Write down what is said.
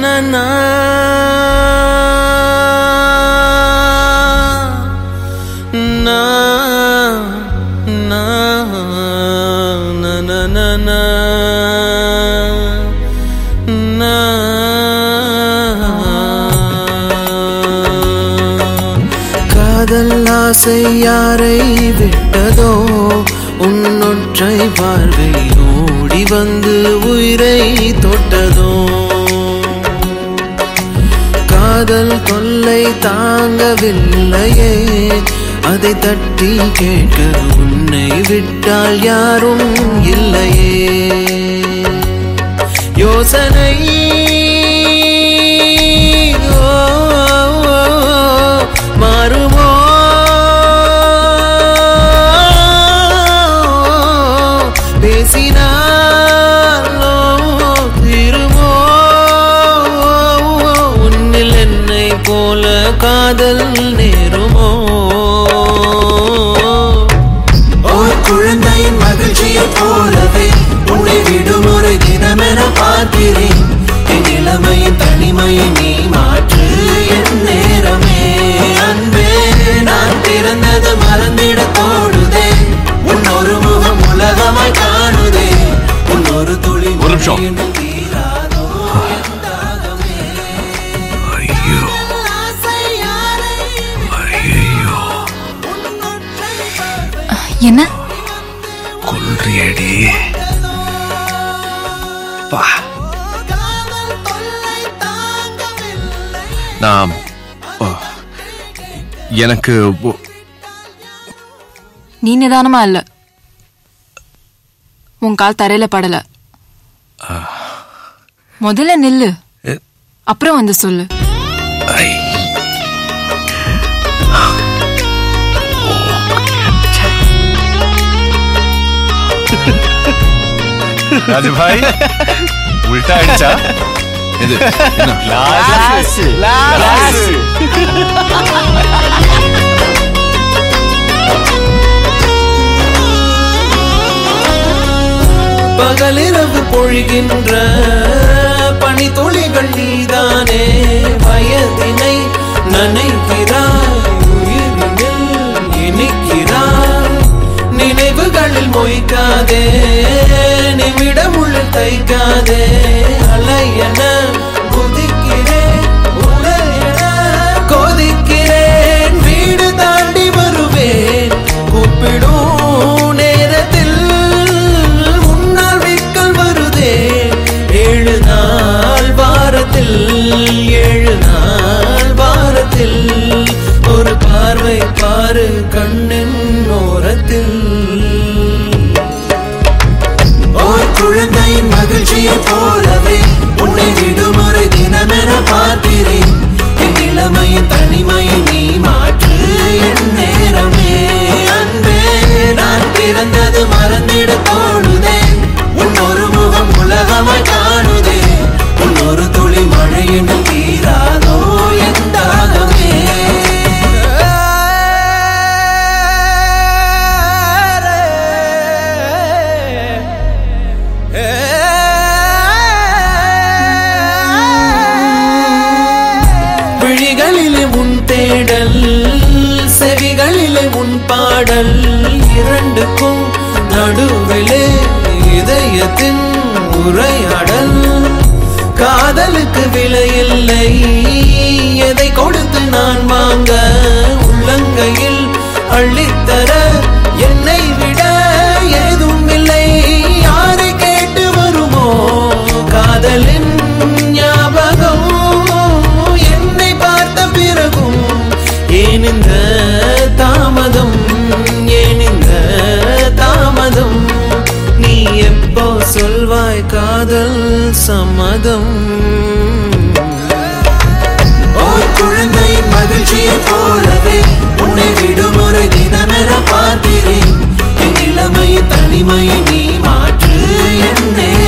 na na na na na na na காதல் ஆசை யாரை விட்டதோ உன்னொற்றை பார்வை ஓடி வந்து உயிரை தொட்டதோ காதல் தொல்லை தாங்கவில்லையே அதை தட்டி கேட்க உன்னை விட்டால் யாரும் இல்லையே யோசனை ஓ, ஓ, ஓ, மாறுமோ பேசினாலோ திருமோ உன்னில் என்னை போல காதல் நேருமோ ஓர் குழந்தையின் மகிழ்ச்சியை போலவே உன்னை விடுமுறை தினமென பார்க்கிறேன் என் இளமையின் தனிமையை நீ மாற்று என் நேரமே அன்பே நான் பிறந்தது மறந்திட தோடுதே உன் ஒரு முகம் உலகமாய் காணுதே உன் ஒரு துளி ஒரு நிமிஷம். மழையினில் தீராதோ என் தாகமே. ஐயோ ஐயோ என்ன கொல்றியடி பா நான் ஓ, எனக்கு ஒ- நீ நிதானமா இல்ல உன் கால் தரையில படல முதல்ல நில்லு எ, அப்புறம் வந்து சொல்லு ஐ. ராஜு பாய் உல்டா அடிச்சா இது என்ன? பகலிரவு பொழிகின்ற பனி துளிகள் நீதானே வயதினை நனைக்கிறாய் உயிரினில் இனிக்கிறாய் நினைவுகளில் மொய்க்காதே நிமிடமுள்ள தைக்காதே அலையென குதிக்கிறேன் உலையென கொதிக்கிறேன் வீடு தாண்டி வருவேன் கூப்பிடும் நேரத்தில் முன்னால் விக்கல் வருதே ஏழு நாள் வாரத்தில் ஏழு நாள் வாரத்தில் ஒரு பார்வை பாரு கண்ணின் ஓரத்தில் ஓர் குழந்தையின் மகிழ்ச்சியை போலவே உன்னை விடுமுறை தினமென பார்க்கிறேன் என் இளமையின் தனிமையை நீ மாற்று என் நேரமே அன்பே நான் பிறந்தது மறந்திட தோணுதே உன் ஒரு முகம் உலகமாய் காணுதே உன் ஒரு துளி மழையின் தீராதோ என் தாகமே விழிகளிலே உன் தேடல் செவிகளிலே உன் பாடல் இரண்டுக்கும் நடுவிலே இதயத்தின் உரையாடல் காதலுக்கு விலையில்லை எதை கொடுத்து நான் வாங்க உள்ளங்கையில் அள்ளித்தர என்னை விட ஏதும் இல்லை யாரை கேட்டு வருமோ காதலின் ஞாபகம் என்னை பார்த்த பிறகும் ஏன் இந்த தாமதம் ஏன் இந்த தாமதம் நீ எப்போ சொல்வாய் காதல் சம்மதம் ஓர் குழந்தையின் மகிழ்ச்சியை போலவே உன்னை விடுமுறை தினமென பார்க்கிறேன் என் இளமையின் தனிமையை நீ மாற்று என்